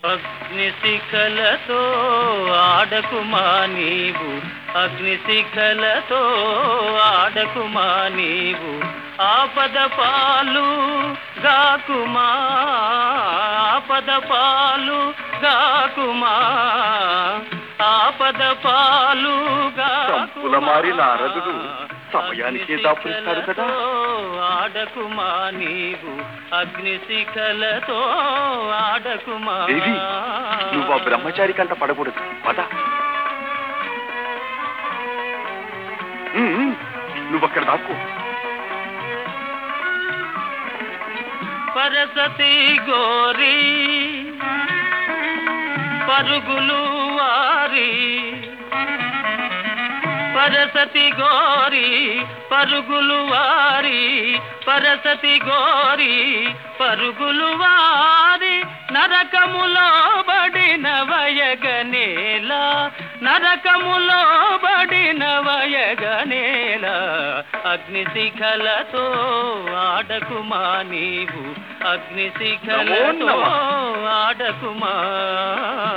అగ్నిశిఖలతో ఆడకుమా నీవు అగ్నిశిఖలతో ఆడకుమా నీవు ఆపద పాలు గాకుమా ఆపద పాలు గాకుమా ఆపద పాలు సంపుల మారి నారదుడు సమయానికే దాపురిస్తాడు కదా. ఆడకుమా నీవు అగ్నిశిఖలతో ఆడకుమా దేవి నువ్వు ఆ బ్రహ్మచారి కంట పడకూడదు పద ఉమ్, ఉమ్, నువ్వు అక్కడ దాక్కు పరసతి గోరి పరుగులు వారి పరసతి గోరి పరుగులు వారి పరసతి గోరి పరుగులు వారి నరకములో బడిన వయగనేల నరకములో బడిన వయగనేల అగ్నిశిఖలతో ఆడకుమా నీవు అగ్నిశిఖలతో నమో నమః. ఆడకుమా